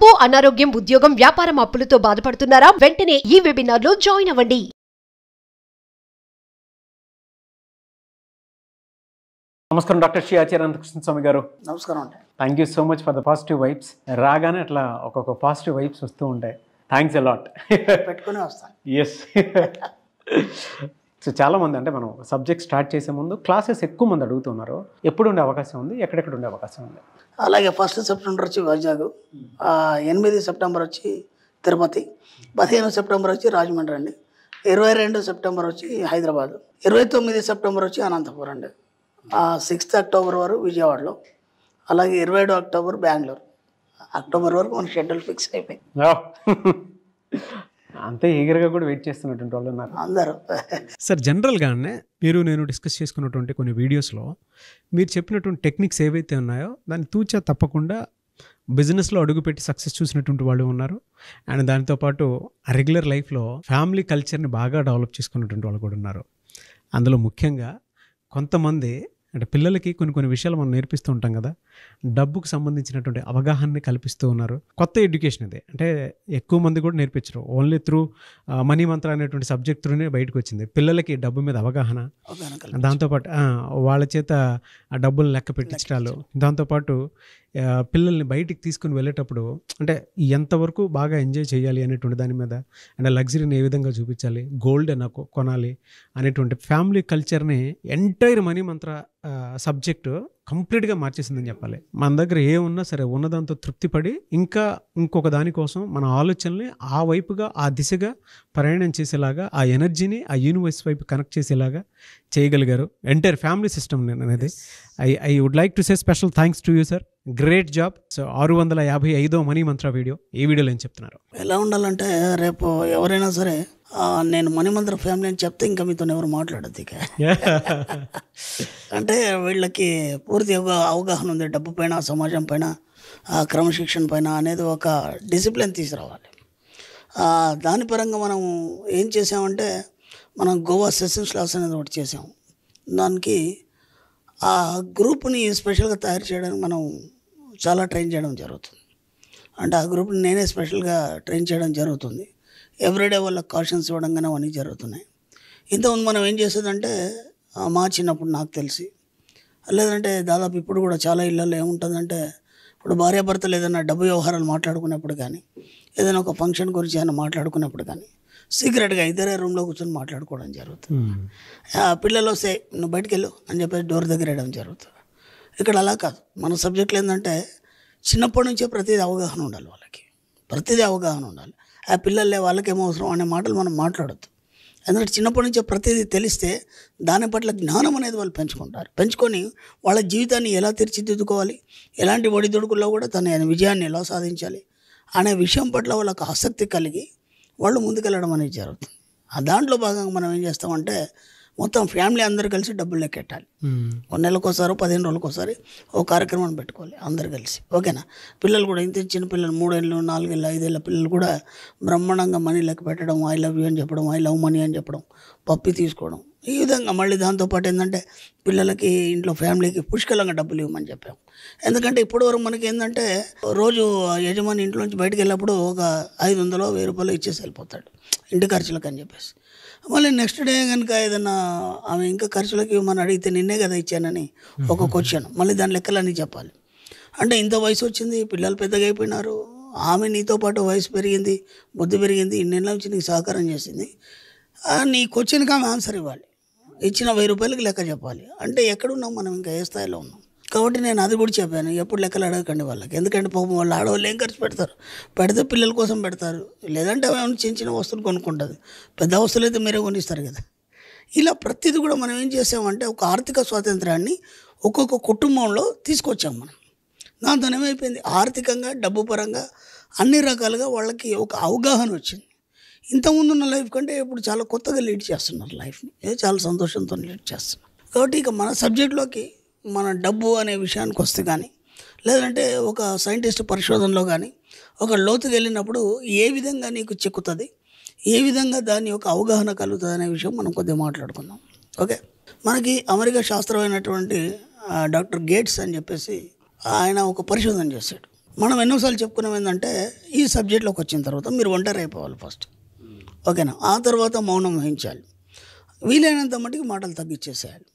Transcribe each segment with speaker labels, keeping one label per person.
Speaker 1: అప్పు అనారోగ్యం ఉద్యోగం వ్యాపారం అప్పులతో బాధపడుతున్నారా వెంటనే ఈ వెబినార్ లో జాయిన్ అవ్వండి
Speaker 2: నమస్కారం డాక్టర్ శ్రీ ఆచార్య అనంతకృష్ణ స్వామి గారు
Speaker 3: నమస్కారం అండి
Speaker 2: thank you so much for the positive vibes రాగానే అట్లా ఒక్కొక్క పాజిటివ్ వైబ్స్ వస్తూ ఉంటాయి థ్యాంక్స్ అలాట్
Speaker 3: పెట్టుకుని వస్తాను
Speaker 2: ఎస్ సో చాలా మంది అంటే మనం సబ్జెక్ట్ స్టార్ట్ చేసే ముందు క్లాసెస్ ఎక్కువ మంది అడుగుతున్నారు ఎప్పుడు ఉండే అవకాశం ఉంది ఎక్కడెక్కడ ఉండే అవకాశం ఉంది
Speaker 3: అలాగే ఫస్ట్ సెప్టెంబర్ వచ్చి వైజాగ్ ఆ, ఎనిమిది సెప్టెంబర్ వచ్చి తిరుపతి పదిహేను సెప్టెంబర్ వచ్చి రాజమండ్రి అండి ఇరవై రెండు సెప్టెంబర్ వచ్చి హైదరాబాద్ ఇరవై తొమ్మిది సెప్టెంబర్ వచ్చి అనంతపురం అండి సిక్స్త్ అక్టోబర్ వరకు విజయవాడలో అలాగే ఇరవై ఏడు అక్టోబర్ బెంగళూరు అక్టోబర్ వరకు మన షెడ్యూల్ ఫిక్స్ అయిపోయి
Speaker 2: Oh. అంతే ఈగర్గా కూడా వెయిట్ చేస్తున్నటువంటి వాళ్ళు ఉన్నారు
Speaker 3: అందరూ
Speaker 4: సార్ జనరల్గానే మీరు నేను డిస్కస్ చేసుకున్నటువంటి కొన్ని వీడియోస్లో మీరు చెప్పినటువంటి టెక్నిక్స్ ఏవైతే ఉన్నాయో దాన్ని తూచా తప్పకుండా బిజినెస్లో అడుగుపెట్టి సక్సెస్ చూసినటువంటి వాళ్ళు ఉన్నారు అండ్ దాంతోపాటు రెగ్యులర్ లైఫ్లో ఫ్యామిలీ కల్చర్ని బాగా డెవలప్ చేసుకున్నటువంటి వాళ్ళు కూడా ఉన్నారు అందులో ముఖ్యంగా కొంతమంది అంటే పిల్లలకి కొన్ని కొన్ని విషయాలు మనం నేర్పిస్తూ ఉంటాం కదా డబ్బుకు సంబంధించినటువంటి అవగాహనని కల్పిస్తూ ఉన్నారు కొత్త ఎడ్యుకేషన్ ఇది అంటే ఎక్కువ మంది కూడా నేర్పించరు ఓన్లీ త్రూ మనీ మంత్ర అనేటువంటి సబ్జెక్ట్ త్రూనే బయటకు వచ్చింది పిల్లలకి డబ్బు మీద అవగాహన
Speaker 3: అవగాహన
Speaker 4: దాంతోపాటు ఆ, వాళ్ళ చేత ఆ డబ్బులు లెక్క పెట్టించడాలు దాంతోపాటు ఆ, పిల్లల్ని బయటికి తీసుకుని వెళ్ళేటప్పుడు అంటే ఎంతవరకు బాగా ఎంజాయ్ చేయాలి అనేటువంటి దాని మీద అంటే లగ్జరీని ఏ విధంగా చూపించాలి గోల్డ్ నాకు కొనాలి అనేటువంటి ఫ్యామిలీ కల్చర్ని ఎంటైర్ మనీ మంత్ర సబ్జెక్టు కంప్లీట్గా మార్చేసిందని చెప్పాలి మన దగ్గర ఏ ఉన్నా సరే ఉన్నదాంతో తృప్తిపడి ఇంకా ఇంకొక దానికోసం మన ఆలోచనల్ని ఆ వైపుగా ఆ దిశగా ప్రయాణం చేసేలాగా ఆ ఎనర్జీని ఆ యూనివర్స్ వైపు కనెక్ట్ చేసేలాగా చేయగలిగారు ఎంటైర్ ఫ్యామిలీ సిస్టమ్ అనేది I I would like to say special thanks to you sir great job so ఆరు వందల యాభై ఐదో మనీ మంత్ర వీడియో ఈ వీడియోలో ఏం చెప్తున్నారు
Speaker 3: ఎలా ఉండాలంటే రేపు ఎవరైనా సరే ఆ, నేను మణిమంత్ర ఫ్యామిలీ అని చెప్తే ఇంకా మీతో ఎవరు మాట్లాడద్దు ఇక అంటే వీళ్ళకి పూర్తి అవగా- అవగాహన ఉంది డబ్బు పైన సమాజం పైన ఆ క్రమశిక్షణ పైన అనేది ఒక డిసిప్లిన్ తీసుకురావాలి ఆ, దాని పరంగా మనం ఏం చేసామంటే మనం గోవా సెషన్స్ క్లాస్ అనేది ఒకటి చేసాం దానికి ఆ గ్రూప్ని స్పెషల్గా తయారు చేయడానికి మనం చాలా ట్రైన్ చేయడం జరుగుతుంది అంటే ఆ గ్రూప్ని నేనే స్పెషల్గా ట్రైన్ చేయడం జరుగుతుంది ఎవ్రీడే వాళ్ళకి కాషన్స్ ఇవ్వడం కానీ అవన్నీ జరుగుతున్నాయి ఇంతకుముందు మనం ఏం చేసేదంటే ఆ, మా చిన్నప్పుడు నాకు తెలిసి లేదంటే దాదాపు ఇప్పుడు కూడా చాలా ఇళ్ళల్లో ఏముంటుందంటే ఇప్పుడు భార్యాభర్తలు ఏదైనా డబ్బు వ్యవహారాలు మాట్లాడుకున్నప్పుడు కానీ ఏదైనా ఒక ఫంక్షన్ గురించి ఏమైనా మాట్లాడుకున్నప్పుడు కానీ సీక్రెట్గా ఇద్దరే రూమ్లో కూర్చొని మాట్లాడుకోవడం జరుగుతుంది ఆ, పిల్లలు వస్తే నువ్వు బయటికి వెళ్ళు అని చెప్పేసి డోర్ దగ్గర వేయడం జరుగుతుంది ఇక్కడ అలా కాదు మన సబ్జెక్టులు ఏంటంటే చిన్నప్పటి నుంచే ప్రతిదీ అవగాహన ఉండాలి వాళ్ళకి ప్రతిదీ అవగాహన ఉండాలి ఆ పిల్లలే వాళ్ళకి ఏమో అవసరం అనే మాటలు మనం మాట్లాడొద్దు ఎందుకంటే చిన్నప్పటి నుంచే ప్రతిదీ తెలిస్తే దాని పట్ల జ్ఞానం అనేది వాళ్ళు పెంచుకుంటారు పెంచుకొని వాళ్ళ జీవితాన్ని ఎలా తీర్చిదిద్దుకోవాలి ఎలాంటి ఒడిదుడుకుల్లో కూడా తన విజయాన్ని ఎలా సాధించాలి అనే విషయం పట్ల వాళ్ళకి ఆసక్తి కలిగి వాళ్ళు ముందుకెళ్ళడం అనేది జరుగుతుంది ఆ దాంట్లో భాగంగా మనం ఏం చేస్తామంటే మొత్తం ఫ్యామిలీ అందరు కలిసి డబ్బులు లెక్కెట్టాలి ఒక నెలకోసారి పదిహేను రోజులకోసారి ఒక కార్యక్రమం పెట్టుకోవాలి అందరు కలిసి ఓకేనా పిల్లలు కూడా ఇంత చిన్న పిల్లలు మూడేళ్ళు నాలుగేళ్ళు ఐదేళ్ళ పిల్లలు కూడా బ్రహ్మాండంగా మనీ లెక్క పెట్టడం ఐ లవ్ యూ అని చెప్పడం ఐ లవ్ మనీ అని చెప్పడం పప్పి తీసుకోవడం ఈ విధంగా మళ్ళీ దాంతోపాటు ఏంటంటే పిల్లలకి ఇంట్లో ఫ్యామిలీకి పుష్కలంగా డబ్బులు ఇవ్వమని చెప్పాం ఎందుకంటే ఇప్పటివరకు మనకి ఏంటంటే రోజు ఆ యజమాని ఇంట్లో నుంచి బయటికి వెళ్ళినప్పుడు ఒక ఐదు వందలు వెయ్యి రూపాయలు ఇచ్చేసి వెళ్ళిపోతాడు ఇంటి ఖర్చులకు అని చెప్పేసి మళ్ళీ నెక్స్ట్ డే కనుక ఏదైనా ఆమె ఇంకా ఖర్చులకి ఇవ్వమని అడిగితే నిన్నే కదా ఇచ్చానని ఒక క్వశ్చన్ మళ్ళీ దాని లెక్కలన్నీ చెప్పాలి అంటే ఇంత వయసు వచ్చింది పిల్లలు పెద్దగా అయిపోయినారు ఆమె నీతో పాటు వయసు పెరిగింది బుద్ధి పెరిగింది ఇన్నేళ్ళ నుంచి నీకు సహకారం చేసింది ఆ, నీ క్వశ్చన్కి ఆమె ఆన్సర్ ఇవ్వాలి ఇచ్చిన వెయ్యి రూపాయలకి లెక్క చెప్పాలి అంటే ఎక్కడున్నాం మనం ఇంకా ఏ స్థాయిలో ఉన్నాం కాబట్టి నేను అది కూడా చెప్పాను ఎప్పుడు లెక్కలు అడగకండి వాళ్ళకి ఎందుకంటే పాపం వాళ్ళు ఆడవాళ్ళు ఏం ఖర్చు పెడతారు పెడితే పిల్లల కోసం పెడతారు లేదంటే అవి ఏమైనా చిన్న చిన్న వస్తువులు కొనుక్కుంటుంది పెద్ద వస్తువులు అయితే మీరే కొనిస్తారు కదా ఇలా ప్రతిదీ కూడా మనం ఏం చేసామంటే ఒక ఆర్థిక స్వాతంత్రాన్ని ఒక్కొక్క కుటుంబంలో తీసుకొచ్చాం మనం దాంతో ఏమైపోయింది ఆర్థికంగా డబ్బు పరంగా అన్ని రకాలుగా వాళ్ళకి ఒక అవగాహన వచ్చింది ఇంతకుముందు ఉన్న లైఫ్ కంటే ఇప్పుడు చాలా కొత్తగా లీడ్ చేస్తున్నారు లైఫ్ని ఏ చాలా సంతోషంతో లీడ్ చేస్తున్నారు కాబట్టి ఇక మన సబ్జెక్ట్లోకి మన డబ్బు అనే విషయానికి వస్తే కానీ లేదంటే ఒక సైంటిస్ట్ పరిశోధనలో కానీ ఒక లోతుకి వెళ్ళినప్పుడు ఏ విధంగా నీకు చిక్కుతుంది ఏ విధంగా దాని యొక్క అవగాహన కలుగుతుంది అనే విషయం మనం కొద్దిగా మాట్లాడుకుందాం ఓకే మనకి అమెరికా శాస్త్రమైనటువంటి ఆ, డాక్టర్ గేట్స్ అని చెప్పేసి ఆయన ఒక పరిశోధన చేశాడు మనం ఎన్నోసార్లు చెప్పుకున్నాం ఏంటంటే ఈ సబ్జెక్ట్లోకి వచ్చిన తర్వాత మీరు ఒంటరి అయిపోవాలి ఫస్ట్ ఓకేనా ఆ తర్వాత మౌనం వహించాలి వీలైనంత మటుకు మాటలు తగ్గించేసేయాలి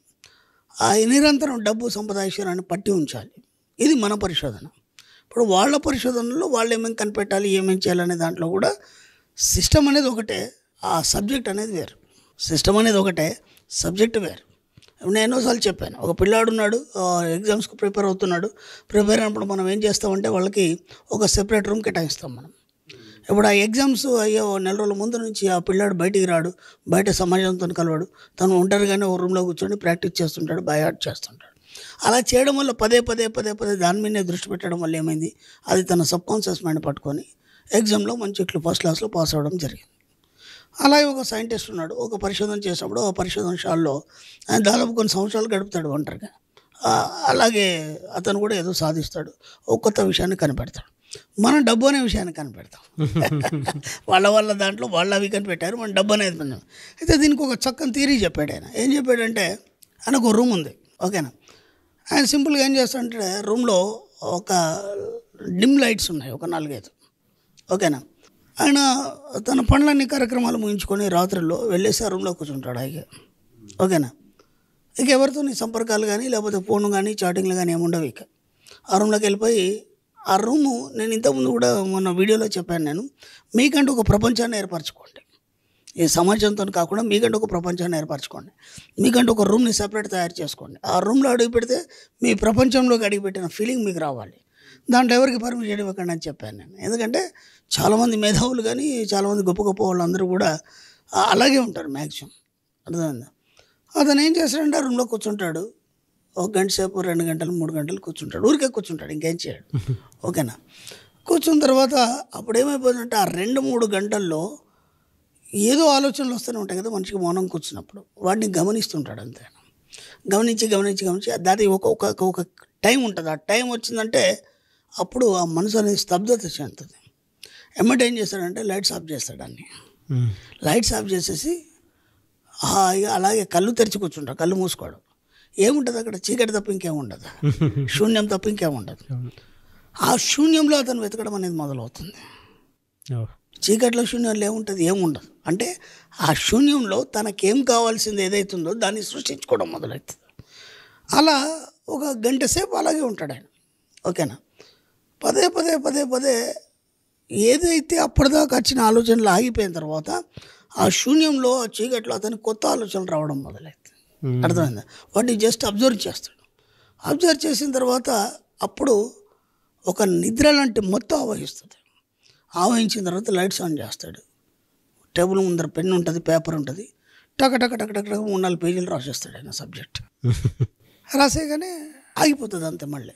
Speaker 3: ఆ నిరంతరం డబ్బు సంపద ఐశ్వర్యాన్ని పట్టి ఉంచాలి ఇది మన పరిశోధన ఇప్పుడు వాళ్ళ పరిశోధనలో వాళ్ళు ఏమేమి కనిపెట్టాలి ఏమేమి చేయాలనే దాంట్లో కూడా సిస్టమ్ అనేది ఒకటే ఆ సబ్జెక్ట్ అనేది వేరు సిస్టమ్ అనేది ఒకటే సబ్జెక్ట్ వేరు ఇప్పుడు నేను ఎన్నోసార్లు చెప్పాను ఒక పిల్లాడు ఉన్నాడు ఎగ్జామ్స్కి ప్రిపేర్ అవుతున్నాడు ప్రిపేర్ అయినప్పుడు మనం ఏం చేస్తామంటే వాళ్ళకి ఒక సెపరేట్ రూమ్ కేటాయిస్తాం మనం ఇప్పుడు ఆ ఎగ్జామ్స్ అయ్యే ఓ నెల రోజుల ముందు నుంచి ఆ పిల్లాడు బయటికి రాడు బయట సమాజంతో కలవాడు తను ఒంటరిగానే ఓ రూమ్లో కూర్చొని ప్రాక్టీస్ చేస్తుంటాడు బై హార్ట్ చేస్తుంటాడు అలా చేయడం వల్ల పదే పదే పదే పదే దాని మీదనే దృష్టి పెట్టడం వల్ల ఏమైంది అది తన సబ్ కాన్షియస్ మైండ్ పట్టుకొని ఎగ్జామ్లో మంచి ఫస్ట్ క్లాస్లో పాస్ అవ్వడం జరిగింది అలాగే ఒక సైంటిస్ట్ ఉన్నాడు ఒక పరిశోధన చేసినప్పుడు ఆ పరిశోధన శాలలో ఆయన దాదాపు కొన్ని సంవత్సరాలు గడుపుతాడు ఒంటరిగా ఆ, అలాగే అతను కూడా ఏదో సాధిస్తాడు ఒక కొత్త విషయాన్ని కనిపెడతాడు మనం డబ్బు అనే విషయాన్ని కనిపెడతాం వాళ్ళ వాళ్ళ దాంట్లో వాళ్ళు అవి కనిపెట్టారు మనం డబ్బు అనేది మనం అయితే దీనికి ఒక చక్కని థీరీ చెప్పాడు ఆయన ఏం చెప్పాడంటే ఆయనకు ఒక రూమ్ ఉంది ఓకేనా ఆయన సింపుల్గా ఏం చేస్తాడంటే రూమ్లో ఒక డిమ్ లైట్స్ ఉన్నాయి ఒక నాలుగైదు ఓకేనా ఆయన తన పనులన్నీ కార్యక్రమాలు ముగించుకొని రాత్రుల్లో వెళ్ళేసి ఆ రూమ్లో కూర్చుంటాడు ఆయన ఓకేనా ఇక ఎవరితో నీ సంపర్కాలు కానీ లేకపోతే ఫోన్ కానీ చాటింగ్లు కానీ ఏముండవు ఇక ఆ రూమ్లోకి వెళ్ళిపోయి ఆ రూము నేను ఇంతకుముందు కూడా మొన్న వీడియోలో చెప్పాను నేను మీకంటూ ఒక ప్రపంచాన్ని ఏర్పరచుకోండి ఈ సమాజంతో కాకుండా మీకంటూ ఒక ప్రపంచాన్ని ఏర్పరచుకోండి మీకంటూ ఒక రూమ్ని సెపరేట్ తయారు చేసుకోండి ఆ రూమ్లో అడుగు పెడితే మీ ప్రపంచంలోకి అడుగు పెట్టిన ఫీలింగ్ మీకు రావాలి దాంట్లో ఎవరికి పర్మిషన్ ఇవ్వకండి అని చెప్పాను నేను ఎందుకంటే చాలామంది మేధావులు కానీ చాలామంది గొప్ప గొప్ప వాళ్ళందరూ కూడా ఆ- అలాగే ఉంటారు మ్యాక్సిమం అర్థమైందా అతను ఏం చేస్తాడంటే ఆ రూమ్లో కూర్చుంటాడు ఒక గంట సేపు రెండు గంటలు మూడు గంటలు కూర్చుంటాడు ఊరికే కూర్చుంటాడు ఇంకేం చేయడు ఓకేనా కూర్చున్న తర్వాత అప్పుడు ఏమైపోతుందంటే ఆ రెండు మూడు గంటల్లో ఏదో ఆలోచనలు వస్తూనే ఉంటాయి కదా మనిషికి మౌనం కూర్చున్నప్పుడు వాటిని గమనిస్తుంటాడు అంతే గమనించి గమనించి గమనించి దాని ఒక ఒక ఒక టైం ఉంటుంది ఆ టైం వచ్చిందంటే అప్పుడు ఆ మనసు అనేది స్తబ్దత చెందుతుంది ఎమ్మటి ఏం చేస్తాడంటే లైట్స్ ఆఫ్ చేస్తాడు అన్ని లైట్స్ ఆఫ్ చేసేసి హాయిగా అలాగే కళ్ళు తెరిచి కూర్చుంటాడు కళ్ళు మూసుకోడు ఏముంటుంది అక్కడ చీకటి తప్ప ఇంకేం ఉండదు శూన్యం తప్ప ఇంకేం ఉండదు ఆ శూన్యంలో అతను వెతకడం అనేది మొదలవుతుంది
Speaker 4: ఓ.
Speaker 3: చీకట్లో శూన్యంలో ఏముంటుంది ఏముండదు అంటే ఆ శూన్యంలో తనకేం కావాల్సింది ఏదైతుందో దాన్ని సృష్టించుకోవడం మొదలవుతుంది అలా ఒక గంట సేపు అలాగే ఉంటాడు ఆయన ఓకేనా పదే పదే పదే పదే ఏదైతే అప్పటిదాకా వచ్చిన ఆలోచనలు ఆగిపోయిన తర్వాత ఆ శూన్యంలో ఆ చీకట్లో అతనికి కొత్త ఆలోచనలు రావడం మొదలవుతుంది అర్థమైందా వాటిని జస్ట్ అబ్జర్వ్ చేస్తాడు అబ్జర్వ్ చేసిన తర్వాత అప్పుడు ఒక నిద్ర లాంటి మొత్తం ఆవహిస్తుంది ఆవహించిన తర్వాత లైట్స్ ఆన్ చేస్తాడు టేబుల్ ముందర పెన్ ఉంటుంది పేపర్ ఉంటుంది టక టక టక టక టక మూడు నాలుగు పేజీలు రాసేస్తాడు ఆయన సబ్జెక్ట్ రాసేగానే ఆగిపోతుంది అంతే మళ్ళీ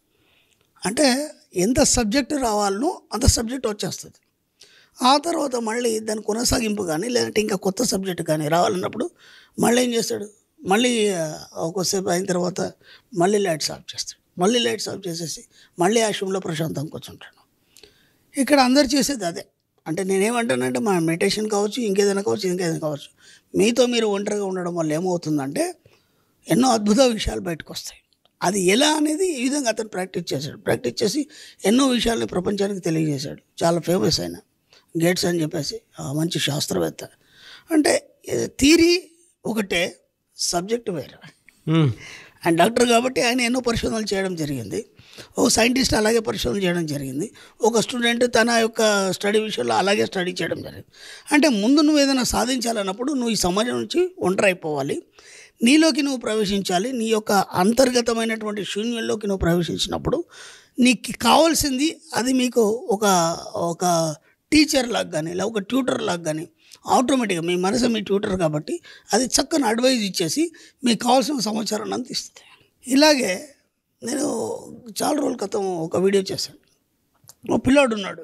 Speaker 3: అంటే ఎంత సబ్జెక్ట్ రావాలనో అంత సబ్జెక్ట్ వచ్చేస్తుంది ఆ తర్వాత మళ్ళీ దాని కొనసాగింపు కానీ లేదంటే ఇంకా కొత్త సబ్జెక్ట్ కానీ రావాలన్నప్పుడు మళ్ళీ ఏం చేస్తాడు మళ్ళీ ఆ, ఒకసేపు అయిన తర్వాత మళ్ళీ లైట్స్ ఆఫ్ చేస్తాడు మళ్ళీ లైట్స్ ఆఫ్ చేసేసి మళ్ళీ ఆ రూమ్లో ప్రశాంతంగా కూర్చుంటాడు ఇక్కడ అందరు చేసేది అదే అంటే నేనేమంటానంటే మన మెడిటేషన్ కావచ్చు ఇంకేదైనా కావచ్చు ఇంకేదైనా కావచ్చు మీతో మీరు ఒంటరిగా ఉండడం వల్ల ఏమవుతుందంటే ఎన్నో అద్భుత విషయాలు బయటకు వస్తాయి అది ఎలా అనేది ఈ విధంగా అతను ప్రాక్టీస్ చేశాడు ప్రాక్టీస్ చేసి ఎన్నో విషయాల్ని ప్రపంచానికి తెలియజేశాడు చాలా ఫేమస్ అయిన గేట్స్ అని చెప్పేసి ఆ మంచి శాస్త్రవేత్త అంటే థీరీ ఒకటే సబ్జెక్ట్ వేరే
Speaker 4: మ్మ్.
Speaker 3: ఆయన డాక్టర్ కాబట్టి ఆయన ఎన్నో పరిశోధనలు చేయడం జరిగింది ఒక సైంటిస్ట్ అలాగే పరిశోధన చేయడం జరిగింది ఒక స్టూడెంట్ తన యొక్క స్టడీ విషయంలో అలాగే స్టడీ చేయడం జరిగింది అంటే ముందు నువ్వు ఏదైనా సాధించాలన్నప్పుడు నువ్వు ఈ సమాజం నుంచి ఒంటరి అయిపోవాలి నీలోకి నువ్వు ప్రవేశించాలి నీ యొక్క అంతర్గతమైనటువంటి శూన్యంలోకి నువ్వు ప్రవేశించినప్పుడు నీకు కావాల్సింది అది మీకు ఒక ఒక టీచర్ లాగా కానీ లేదా ఒక ట్యూటర్ లాగా కానీ ఆటోమేటిక్గా మీ మనసు మీ ట్యూటర్ కాబట్టి అది చక్కని అడ్వైజ్ ఇచ్చేసి మీకు కావాల్సిన సమాచారాన్ని అంత ఇస్తుంది ఇలాగే నేను చాలా రోజుల క్రితం ఒక వీడియో చేశాను ఒక పిల్లాడు ఉన్నాడు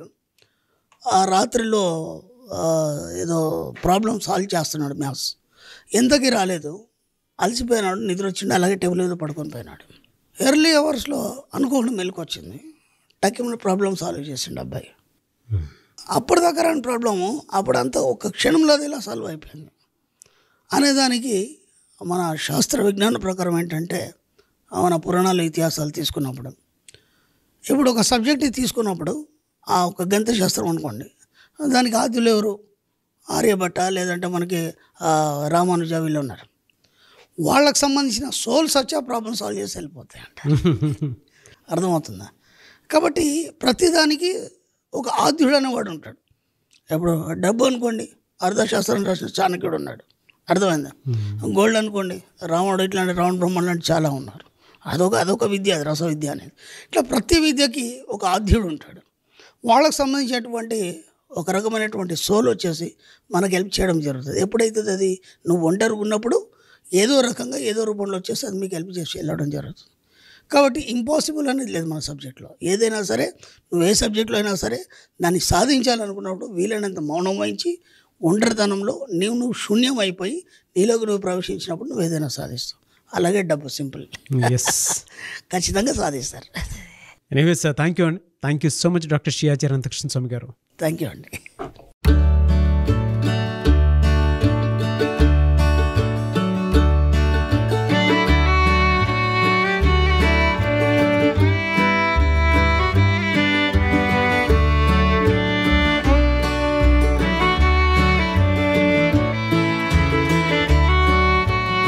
Speaker 3: ఆ రాత్రిలో ఆ, ఏదో ప్రాబ్లం సాల్వ్ చేస్తున్నాడు మ్యాథ్స్ ఎంతకి రాలేదు అలసిపోయినాడు నిద్ర వచ్చిండు అలాగే టేబుల్ మీద పడుకొని పోయినాడు ఎర్లీ అవర్స్లో అనుకోకుండా మెలకు వచ్చింది టక్కిన ప్రాబ్లం సాల్వ్ చేసిండు అబ్బాయి అప్పటిదాకా రాని ప్రాబ్లము అప్పుడంతా ఒక క్షణంలో అది ఇలా సాల్వ్ అయిపోయింది అనేదానికి మన శాస్త్ర విజ్ఞాన ప్రకారం ఏంటంటే మన పురాణాలు ఇతిహాసాలు తీసుకున్నప్పుడు ఇప్పుడు ఒక సబ్జెక్ట్ తీసుకున్నప్పుడు ఆ ఒక గణిత శాస్త్రం అనుకోండి దానికి ఆద్యులు ఎవరు ఆర్యభట్ట లేదంటే మనకి ఆ, రామానుజ వీళ్ళు ఉన్నారు వాళ్ళకి సంబంధించిన సోల్ సచ్చా ప్రాబ్లమ్ సాల్వ్ చేసి వెళ్ళిపోతాయి అంటారు అర్థమవుతుందా కాబట్టి ప్రతిదానికి ఒక ఆద్యుడు అనేవాడు ఉంటాడు ఇప్పుడు డబ్బు అనుకోండి అర్థశాస్త్రం రాసిన చాణక్యుడు ఉన్నాడు అర్థమైందా గోల్డ్ అనుకోండి రాముడు ఇట్లాంటి రావణ బ్రహ్మ లాంటి చాలా ఉన్నారు అదొక అదొక విద్య అది రస విద్య అనేది ఇట్లా ప్రతి విద్యకి ఒక ఆద్యుడు ఉంటాడు వాళ్ళకి సంబంధించినటువంటి ఒక రకమైనటువంటి సోల్ వచ్చేసి మనకు హెల్ప్ చేయడం జరుగుతుంది ఎప్పుడైతే అది నువ్వు ఒంటరిగా ఉన్నప్పుడు ఏదో రకంగా ఏదో రూపంలో వచ్చేసి అది మీకు హెల్ప్ చేసి వెళ్ళడం జరుగుతుంది కాబట్టి ఇంపాసిబుల్ అనేది లేదు మన సబ్జెక్ట్లో ఏదైనా సరే నువ్వు ఏ సబ్జెక్ట్లో అయినా సరే దాన్ని సాధించాలనుకున్నప్పుడు వీలైనంత మౌనం వహించి ఒంటరితనంలో నీవు నువ్వు శూన్యం అయిపోయి నీలోకి నువ్వు ప్రవేశించినప్పుడు నువ్వు ఏదైనా సాధిస్తావు అలాగే డబ్బు సింపుల్
Speaker 4: ఎస్
Speaker 3: ఖచ్చితంగా సాధిస్తారు
Speaker 4: ఎనీవేస్ థ్యాంక్ యూ అండి thank you so much doctor షియాచార్ అంతకృష్ణ స్వామి గారు
Speaker 3: థ్యాంక్ యూ అండి